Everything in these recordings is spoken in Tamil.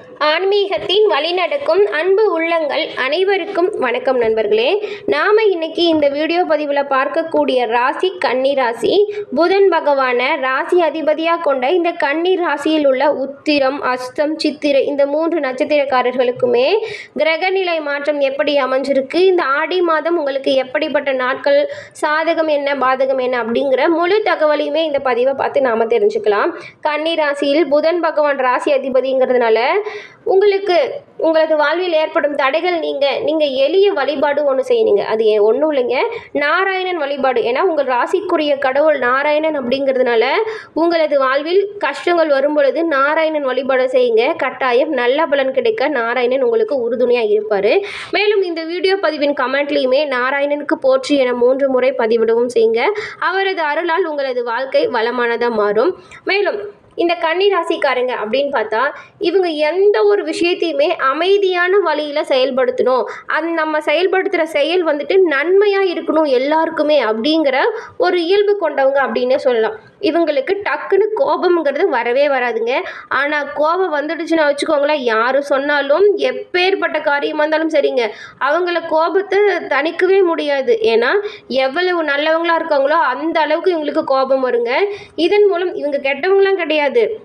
ஆன்மீகத்தின் வழிநடக்கும் அன்பு உள்ளங்கள் அனைவருக்கும் வணக்கம் நண்பர்களே நாம் இன்னைக்கு இந்த வீடியோ பதிவில் பார்க்கக்கூடிய ராசி கன்னி ராசி புதன் பகவானை ராசி அதிபதியாக கொண்ட இந்த கன்னி ராசியில் உள்ள உத்திரம் அஸ்தம் சித்திரை இந்த மூன்று நட்சத்திரக்காரர்களுக்குமே கிரகநிலை மாற்றம் எப்படி அமைஞ்சிருக்கு இந்த ஆடி மாதம் உங்களுக்கு எப்படிப்பட்ட நாட்கள் சாதகம் என்ன பாதகம் என்ன அப்படிங்கிற முழு தகவலையுமே இந்த பதிவை பார்த்து நாம் தெரிஞ்சுக்கலாம் கன்னி ராசியில் புதன் பகவான் ராசி அதிபதிங்கிறதுனால உங்களுக்கு உங்களது வாழ்வில் ஏற்படும் தடைகள் நீங்கள் நீங்கள் எளிய வழிபாடு ஒன்று செய்யணுங்க அது ஒன்றும் இல்லைங்க நாராயணன் வழிபாடு ஏன்னா உங்கள் ராசிக்குரிய கடவுள் நாராயணன் அப்படிங்கிறதுனால உங்களது வாழ்வில் கஷ்டங்கள் வரும் பொழுது நாராயணன் வழிபாடு செய்யுங்க கட்டாயம் நல்ல பலன் கிடைக்க நாராயணன் உங்களுக்கு உறுதுணையாக இருப்பார் மேலும் இந்த வீடியோ பதிவின் கமெண்ட்லேயுமே நாராயணனுக்கு போற்றி என மூன்று முறை பதிவிடவும் செய்யுங்க அவரது அருளால் உங்களது வாழ்க்கை வளமானதாக மாறும் மேலும் இந்த கன்னி ராசிக்காரங்க அப்படின்னு பார்த்தா இவங்க எந்த ஒரு விஷயத்தையுமே அமைதியான வழியில் செயல்படுத்தணும் அது நம்ம செயல்படுத்துகிற செயல் வந்துட்டு நன்மையாக இருக்கணும் எல்லாருக்குமே அப்படிங்கிற ஒரு இயல்பு கொண்டவங்க அப்படின்னே சொல்லலாம் இவங்களுக்கு டக்குன்னு கோபம்ங்கிறது வரவே வராதுங்க ஆனால் கோபம் வந்துடுச்சுன்னா வச்சுக்கோங்களேன் யார் சொன்னாலும் எப்பேற்பட்ட காரியமாக இருந்தாலும் சரிங்க அவங்கள கோபத்தை தணிக்கவே முடியாது ஏன்னா எவ்வளவு நல்லவங்களா இருக்காங்களோ அந்த அளவுக்கு இவங்களுக்கு கோபம் வருங்க இதன் மூலம் இவங்க கெட்டவங்களாம் கிடையாது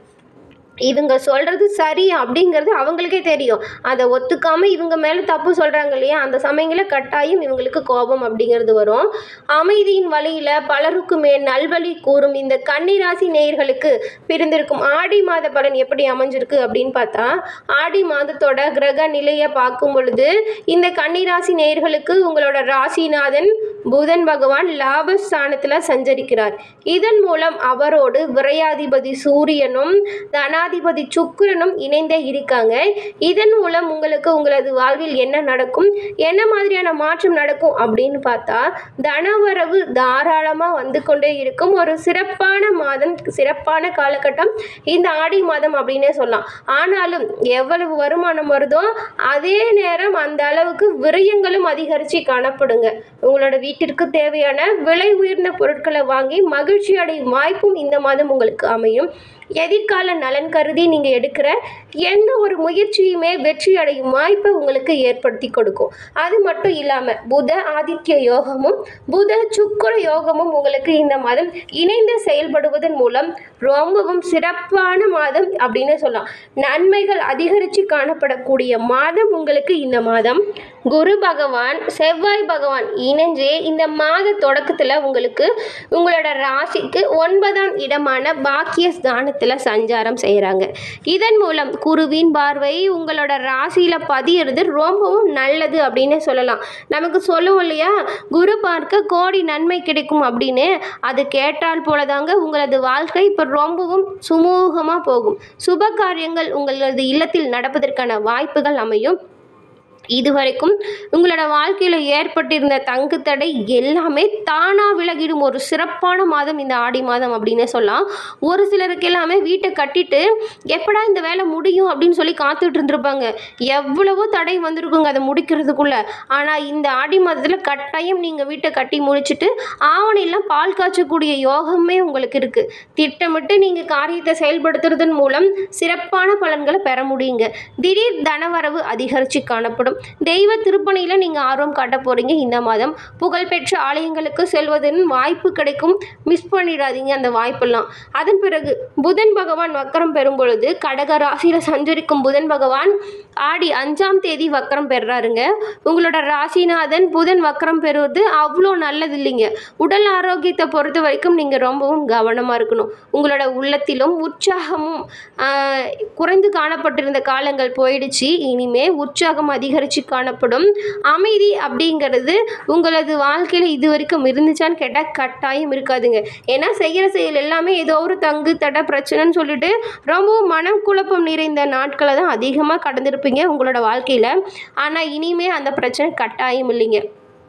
இவங்க சொல்கிறது சரி அப்படிங்கிறது அவங்களுக்கே தெரியும் அதை ஒத்துக்காமல் இவங்க மேலே தப்பு சொல்கிறாங்க இல்லையா அந்த சமயங்களில் கட்டாயம் இவங்களுக்கு கோபம் அப்படிங்கிறது வரும் அமைதியின் வழியில் பலருக்குமே நல்வழி கூறும் இந்த கன்னிராசி நேயர்களுக்கு பிரிந்திருக்கும் ஆடி மாத பலன் எப்படி அமைஞ்சிருக்கு அப்படின்னு பார்த்தா ஆடி மாதத்தோட கிரக நிலையை பார்க்கும் பொழுது இந்த கன்னிராசி நேயர்களுக்கு உங்களோட ராசிநாதன் புதன் பகவான் லாபஸ்தானத்தில் சஞ்சரிக்கிறார் இதன் மூலம் அவரோடு விரையாதிபதி சூரியனும் தனாதிபதி சுக்கிரனும் இணைந்தே இருக்காங்க இதன் மூலம் உங்களுக்கு உங்களது வாழ்வில் என்ன நடக்கும் என்ன மாதிரியான மாற்றம் நடக்கும் அப்படின்னு பார்த்தா தனவரவு தாராளமாக வந்து கொண்டே இருக்கும் ஒரு சிறப்பான மாதம் சிறப்பான காலகட்டம் இந்த ஆடி மாதம் அப்படின்னே சொல்லலாம் ஆனாலும் எவ்வளவு வருமானம் வருதோ அதே நேரம் அந்த அளவுக்கு விரயங்களும் அதிகரித்து காணப்படுங்க உங்களோட வீட்டிற்கு தேவையான விலை உயர்ந்த பொருட்களை வாங்கி மகிழ்ச்சி அடையும் வாய்ப்பும் இந்த மாதம் உங்களுக்கு அமையும் எதிர்கால நலன் கருதி நீங்கள் எடுக்கிற எந்த ஒரு முயற்சியுமே வெற்றி அடையும் வாய்ப்பை உங்களுக்கு ஏற்படுத்தி கொடுக்கும் அது மட்டும் இல்லாமல் புத ஆதித்ய யோகமும் புத சுக்கர யோகமும் உங்களுக்கு இந்த மாதம் இணைந்து செயல்படுவதன் மூலம் ரொம்பவும் சிறப்பான மாதம் அப்படின்னு சொல்லலாம் நன்மைகள் அதிகரித்து காணப்படக்கூடிய மாதம் உங்களுக்கு இந்த மாதம் குரு பகவான் செவ்வாய் பகவான் இணைஞ்சே இந்த மாத தொடக்கத்தில் உங்களுக்கு உங்களோட ராசிக்கு ஒன்பதாம் இடமான பாக்கிய ஸ்தானத்தில் சஞ்சாரம் செய்கிறாங்க இதன் மூலம் குருவின் பார்வை உங்களோட ராசியில் பதியிறது ரொம்பவும் நல்லது அப்படின்னு சொல்லலாம் நமக்கு சொல்லுவோம் இல்லையா குரு பார்க்க கோடி நன்மை கிடைக்கும் அப்படின்னு அது கேட்டால் போலதாங்க உங்களது வாழ்க்கை இப்போ ரொம்பவும் சுமூகமாக போகும் சுப காரியங்கள் உங்களது இல்லத்தில் நடப்பதற்கான வாய்ப்புகள் அமையும் இதுவரைக்கும் உங்களோட வாழ்க்கையில் ஏற்பட்டிருந்த தங்கு தடை எல்லாமே தானாக விலகிடும் ஒரு சிறப்பான மாதம் இந்த ஆடி மாதம் அப்படின்னே சொல்லலாம் ஒரு சிலருக்கு எல்லாமே வீட்டை கட்டிட்டு எப்படா இந்த வேலை முடியும் அப்படின்னு சொல்லி காத்துட்டு இருந்திருப்பாங்க எவ்வளவோ தடை வந்திருக்குங்க அதை முடிக்கிறதுக்குள்ள ஆனால் இந்த ஆடி மாதத்தில் கட்டாயம் நீங்கள் வீட்டை கட்டி முடிச்சுட்டு ஆவணையெல்லாம் பால் காய்ச்சக்கூடிய யோகமே உங்களுக்கு இருக்குது திட்டமிட்டு நீங்கள் காரியத்தை செயல்படுத்துறதன் மூலம் சிறப்பான பலன்களை பெற முடியுங்க திடீர் தனவரவு அதிகரித்து காணப்படும் தெய்வ திருப்பணியில் நீங்கள் ஆர்வம் காட்ட போகிறீங்க இந்த மாதம் புகழ்பெற்ற ஆலயங்களுக்கு செல்வதன் வாய்ப்பு கிடைக்கும் மிஸ் பண்ணிடாதீங்க அந்த வாய்ப்பெல்லாம் அதன் பிறகு புதன் பகவான் வக்கரம் பெறும் பொழுது கடக ராசியில் சஞ்சரிக்கும் புதன் பகவான் ஆடி அஞ்சாம் தேதி வக்கரம் பெறுறாருங்க உங்களோட ராசிநாதன் புதன் வக்கரம் பெறுவது அவ்வளோ நல்லது இல்லைங்க உடல் ஆரோக்கியத்தை பொறுத்த வரைக்கும் நீங்கள் ரொம்பவும் கவனமாக இருக்கணும் உங்களோட உள்ளத்திலும் உற்சாகமும் ஆஹ், குறைந்து காணப்பட்டிருந்த காலங்கள் போயிடுச்சு இனிமே உற்சாகம் அதிகரித்து காணப்படும் அமைதி அப்படிங்கிறது உங்களது வாழ்க்கையில் இது வரைக்கும் இருந்துச்சான்னு கேட்டால் கட்டாயம் இருக்காதுங்க ஏன்னா செய்கிற செயல் எல்லாமே ஏதோ ஒரு தங்கு தடை பிரச்சனைன்னு சொல்லிட்டு ரொம்பவும் மனம் குழப்பம் நிறைந்த நாட்களை தான் அதிகமாக கடந்திருப்பீங்க உங்களோட வாழ்க்கையில் ஆனால் இனிமே அந்த பிரச்சனை கட்டாயம் இல்லைங்க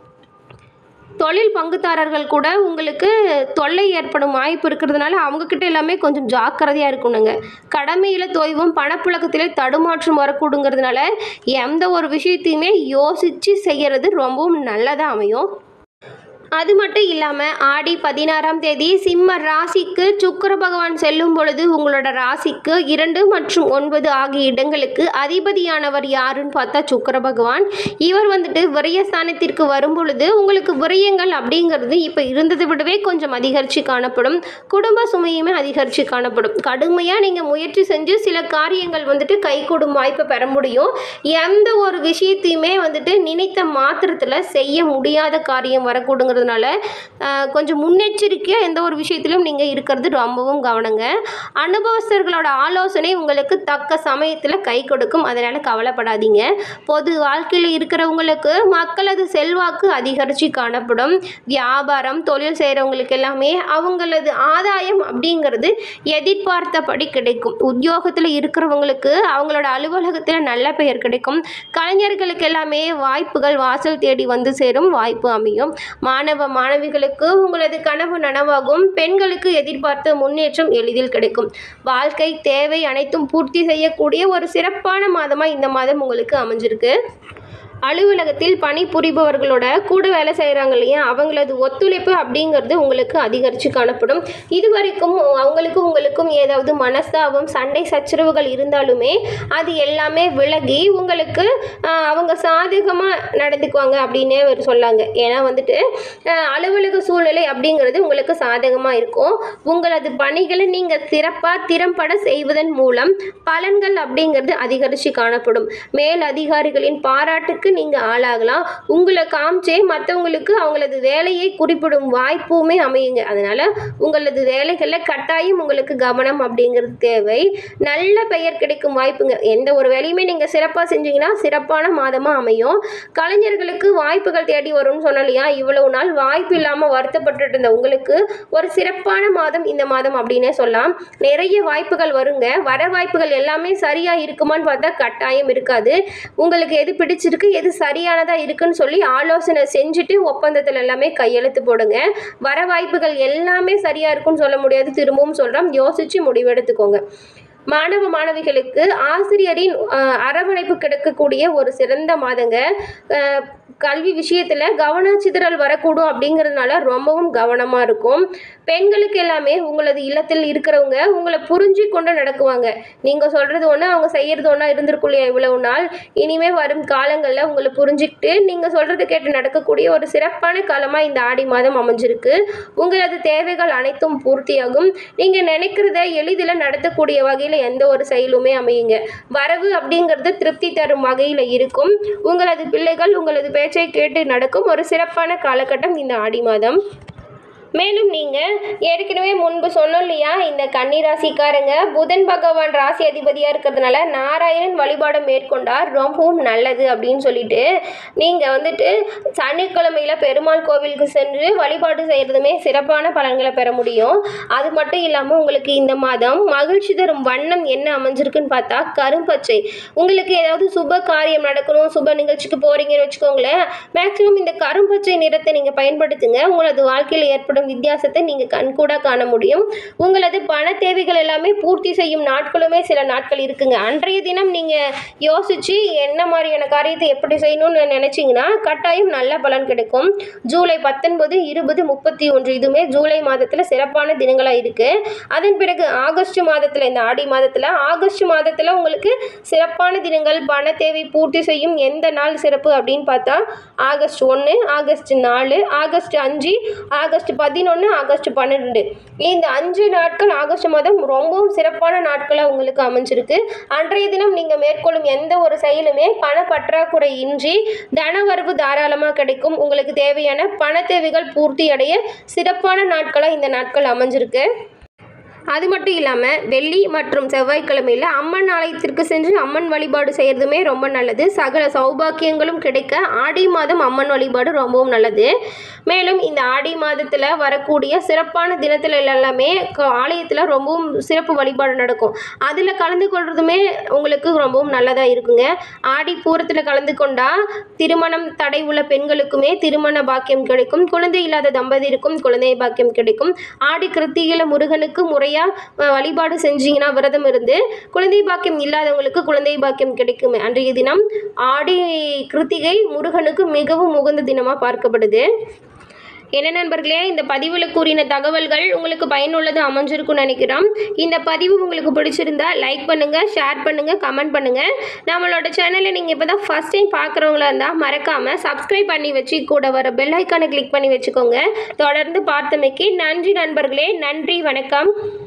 தொழில் பங்குதாரர்கள் கூட உங்களுக்கு தொல்லை ஏற்படும் வாய்ப்பு இருக்கிறதுனால அவங்கக்கிட்ட எல்லாமே கொஞ்சம் ஜாக்கிரதையாக இருக்கணுங்க கடமையில் தொய்வும் பணப்புழக்கத்திலே தடுமாற்றம் வரக்கூடுங்கிறதுனால எந்த ஒரு விஷயத்தையுமே யோசித்து செய்கிறது ரொம்பவும் நல்லதாக அமையும் அது மட்டும் இல்லாமல் ஆடி பதினாறாம் தேதி சிம்ம ராசிக்கு சுக்கிர பகவான் செல்லும் பொழுது உங்களோட ராசிக்கு இரண்டு மற்றும் ஒன்பது ஆகிய இடங்களுக்கு அதிபதியானவர் யாருன்னு பார்த்தா சுக்கிர பகவான் இவர் வந்துட்டு விரயஸ்தானத்திற்கு வரும் பொழுது உங்களுக்கு விரயங்கள் அப்படிங்கிறது இப்போ இருந்ததை விடவே கொஞ்சம் அதிகரித்து காணப்படும் குடும்ப சுமையுமே அதிகரித்து காணப்படும் கடுமையாக நீங்கள் முயற்சி செஞ்சு சில காரியங்கள் வந்துட்டு கைகூடும் வாய்ப்பை பெற முடியும் எந்த ஒரு விஷயத்தையுமே வந்துட்டு நினைத்த மாத்திரத்தில் செய்ய முடியாத காரியம் வரக்கூடுங்கிறதுனால ஆஹ், கொஞ்சம் முன்னெச்சரிக்கையாக எந்த ஒரு விஷயத்திலும் நீங்கள் இருக்கிறது ரொம்பவும் கவனங்க அனுபவஸ்தர்களோட ஆலோசனை உங்களுக்கு தக்க சமயத்தில் கை கொடுக்கும் அதனால் கவலைப்படாதீங்க பொது வாழ்க்கையில் இருக்கிறவங்களுக்கு மக்களது செல்வாக்கு அதிகரித்து காணப்படும் வியாபாரம் தொழில் செய்கிறவங்களுக்கு எல்லாமே அவங்களது ஆதாயம் அப்படிங்கிறது எதிர்பார்த்தபடி கிடைக்கும் உத்தியோகத்தில் இருக்கிறவங்களுக்கு அவங்களோட அலுவலகத்தில் நல்ல பெயர் கிடைக்கும் கலைஞர்களுக்கு எல்லாமே வாய்ப்புகள் வாசல் தேடி வந்து சேரும் வாய்ப்பு அமையும் மாணவ மாணவிகளுக்கு உங்களது கனவு நனவாகும் பெண்களுக்கு எதிர்பார்த்த முன்னேற்றம் எளிதில் கிடைக்கும் வாழ்க்கை தேவை அனைத்தும் பூர்த்தி செய்யக்கூடிய ஒரு சிறப்பான மாதமாக இந்த மாதம் உங்களுக்கு அமைஞ்சிருக்கு அலுவலகத்தில் பணிபுரிபவர்களோட கூட வேலை செய்கிறாங்க இல்லையா அவங்களது ஒத்துழைப்பு அப்படிங்கிறது உங்களுக்கு அதிகரித்து காணப்படும் இது வரைக்கும் அவங்களுக்கும் உங்களுக்கும் ஏதாவது மனஸ்தாபம் சண்டை சச்சரவுகள் இருந்தாலுமே அது எல்லாமே விலகி உங்களுக்கு ஆஹ், அவங்க சாதகமாக நடந்துக்குவாங்க அப்படின்னே ஒரு சொல்லாங்க ஏன்னா வந்துட்டு ஆஹ், அலுவலக சூழ்நிலை அப்படிங்கிறது உங்களுக்கு சாதகமாக இருக்கும் உங்களது பணிகளை நீங்கள் சிறப்பாக திறம்பட செய்வதன் மூலம் பலன்கள் அப்படிங்கிறது அதிகரித்து காணப்படும் மேல் அதிகாரிகளின் பாராட்டுக்கு நீங்கள் ஆளாகலாம் உங்களை காமிச்சே மற்றவங்களுக்கு அவங்களது வேலையை குறிப்பிடும் வாய்ப்புமே அமையுங்க அதனால் உங்களது வேலைகளில் கட்டாயம் உங்களுக்கு கவனம் அப்படிங்கிறது தேவை நல்ல பெயர் கிடைக்கும் வாய்ப்புங்க எந்த ஒரு வேலையுமே நீங்கள் சிறப்பாக செஞ்சீங்கன்னா சிறப்பான மாதமாக அமையும் கலைஞர்களுக்கு வாய்ப்புகள் தேடி வரும்னு சொன்னோம் இல்லையா இவ்வளவு நாள் வாய்ப்பு இல்லாமல் வருத்தப்பட்டுட்டு இருந்த உங்களுக்கு ஒரு சிறப்பான மாதம் இந்த மாதம் அப்படின்னே சொல்லலாம் நிறைய வாய்ப்புகள் வருங்க வர வாய்ப்புகள் எல்லாமே சரியாக இருக்குமான்னு பார்த்தா கட்டாயம் இருக்காது உங்களுக்கு எது பிடிச்சிருக்கு எது சரியானதாக இருக்குன்னு சொல்லி ஆலோசனை செஞ்சுட்டு ஒப்பந்தத்தில் எல்லாமே கையெழுத்து போடுங்க வர வாய்ப்புகள் எல்லாமே சரியாக இருக்குன்னு சொல்ல முடியாது திரும்பவும் சொல்கிறோம் யோசித்து முடிவெடுத்துக்கோங்க மாணவ மாணவிகளுக்கு ஆசிரியரின் அஹ், அரவணைப்பு கிடைக்கக்கூடிய ஒரு சிறந்த மாதங்க அஹ், கல்வி விஷயத்தில் கவனச்சிதறல் வரக்கூடும் அப்படிங்கிறதுனால ரொம்பவும் கவனமாக இருக்கும் பெண்களுக்கு எல்லாமே உங்களது இல்லத்தில் இருக்கிறவங்க உங்களை புரிஞ்சு கொண்டு நடக்குவாங்க நீங்கள் சொல்கிறது ஒன்று அவங்க செய்கிறது ஒன்றா இருந்திருக்கும் இல்லையா இவ்வளவு நாள் இனிமே வரும் காலங்களில் உங்களை புரிஞ்சுக்கிட்டு நீங்கள் சொல்கிறத கேட்டு நடக்கக்கூடிய ஒரு சிறப்பான காலமாக இந்த ஆடி மாதம் அமைஞ்சிருக்கு உங்களது தேவைகள் அனைத்தும் பூர்த்தியாகும் நீங்கள் நினைக்கிறத எளிதில் நடத்தக்கூடிய வகையில் எந்த ஒரு செயலுமே அமையுங்க வரவு அப்படிங்கிறது திருப்தி தரும் வகையில் இருக்கும் உங்களது பிள்ளைகள் உங்களது பேச்சை கேட்டு நடக்கும் ஒரு சிறப்பான காலகட்டம் இந்த ஆடி மாதம் மேலும் நீங்கள் ஏற்கனவே முன்பு சொன்னோம் இல்லையா இந்த கன்னிராசிக்காரங்க புதன் பகவான் ராசி அதிபதியாக இருக்கிறதுனால நாராயணன் வழிபாடு மேற்கொண்டார் ரொம்பவும் நல்லது அப்படின்னு சொல்லிட்டு நீங்கள் வந்துட்டு சனிக்கிழமையில் பெருமாள் கோவிலுக்கு சென்று வழிபாடு செய்கிறதுமே சிறப்பான பலன்களை பெற முடியும் அது மட்டும் இல்லாமல் உங்களுக்கு இந்த மாதம் மகிழ்ச்சி தரும் வண்ணம் என்ன அமைஞ்சிருக்குன்னு பார்த்தா கரும்பச்சை உங்களுக்கு ஏதாவது சுப காரியம் நடக்கணும் சுப நிகழ்ச்சிக்கு போகிறீங்கன்னு வச்சுக்கோங்களேன் மேக்ஸிமம் இந்த கரும்பச்சை நிறத்தை நீங்கள் பயன்படுத்துங்க உங்களது வாழ்க்கையில் ஏற்படும் வித்தியாசத்தை நீங்கள் கண்கூட காண முடியும் உங்களது பண தேவைகள் எல்லாமே பூர்த்தி செய்யும் நாட்களுமே சில நாட்கள் இருக்குங்க அன்றைய தினம் நீங்கள் யோசித்து என்ன மாதிரியான காரியத்தை எப்படி செய்யணும்னு நினச்சிங்கன்னா கட்டாயம் நல்ல பலன் கிடைக்கும் ஜூலை பத்தொன்பது இருபது முப்பத்தி ஒன்று இதுவுமே ஜூலை மாதத்தில் சிறப்பான தினங்களாக இருக்குது அதன் பிறகு ஆகஸ்ட் மாதத்தில் இந்த ஆடி மாதத்தில் ஆகஸ்ட் மாதத்தில் உங்களுக்கு சிறப்பான தினங்கள் பண தேவை பூர்த்தி செய்யும் எந்த நாள் சிறப்பு அப்படின்னு பார்த்தா ஆகஸ்ட் ஒன்று ஆகஸ்ட் நாலு ஆகஸ்ட் அஞ்சு ஆகஸ்ட் பதினொன்று ஆகஸ்ட் பன்னிரெண்டு இந்த அஞ்சு நாட்கள் ஆகஸ்ட் மாதம் ரொம்பவும் சிறப்பான நாட்களாக உங்களுக்கு அமைஞ்சிருக்கு அன்றைய தினம் நீங்கள் மேற்கொள்ளும் எந்த ஒரு செயலுமே பண பற்றாக்குறை இன்றி தனவரவு தாராளமாக கிடைக்கும் உங்களுக்கு தேவையான பண தேவைகள் பூர்த்தி அடைய சிறப்பான நாட்களாக இந்த நாட்கள் அமைஞ்சிருக்கு அது மட்டும் இல்லாமல் வெள்ளி மற்றும் செவ்வாய்க்கிழமையில் அம்மன் ஆலயத்திற்கு சென்று அம்மன் வழிபாடு செய்கிறதுமே ரொம்ப நல்லது சகல சௌபாக்கியங்களும் கிடைக்க ஆடி மாதம் அம்மன் வழிபாடு ரொம்பவும் நல்லது மேலும் இந்த ஆடி மாதத்தில் வரக்கூடிய சிறப்பான தினத்தில் எல்லாமே ஆலயத்தில் ரொம்பவும் சிறப்பு வழிபாடு நடக்கும் அதில் கலந்து கொள்றதுமே உங்களுக்கு ரொம்பவும் நல்லதாக இருக்குங்க ஆடி பூரத்தில் கலந்து கொண்டா திருமணம் தடை உள்ள பெண்களுக்குமே திருமண பாக்கியம் கிடைக்கும் குழந்தை இல்லாத தம்பதியருக்கும் குழந்தை பாக்கியம் கிடைக்கும் ஆடி கிருத்திகையில் முருகனுக்கு முறையாக வழிபாடு செஞ்சீங்கன்னா விரதம் இருந்து குழந்தை பாக்கியம் இல்லாதவங்களுக்கு குழந்தை பாக்கியம் கிடைக்கும் அன்றைய தினம் ஆடி கிருத்திகை முருகனுக்கு மிகவும் உகந்த தினமாக பார்க்கப்படுது என்ன நண்பர்களே இந்த பதிவில் கூறின தகவல்கள் உங்களுக்கு பயனுள்ளது அமைஞ்சிருக்கும்னு நினைக்கிறோம் இந்த பதிவு உங்களுக்கு பிடிச்சிருந்தா லைக் பண்ணுங்கள் ஷேர் பண்ணுங்கள் கமெண்ட் பண்ணுங்கள் நம்மளோட சேனலை நீங்கள் இப்போ தான் ஃபஸ்ட் டைம் பார்க்குறவங்களா இருந்தால் மறக்காமல் சப்ஸ்கிரைப் பண்ணி வச்சு கூட வர பெல் ஐக்கானை கிளிக் பண்ணி வச்சுக்கோங்க தொடர்ந்து பார்த்தமைக்கு நன்றி நண்பர்களே நன்றி வணக்கம்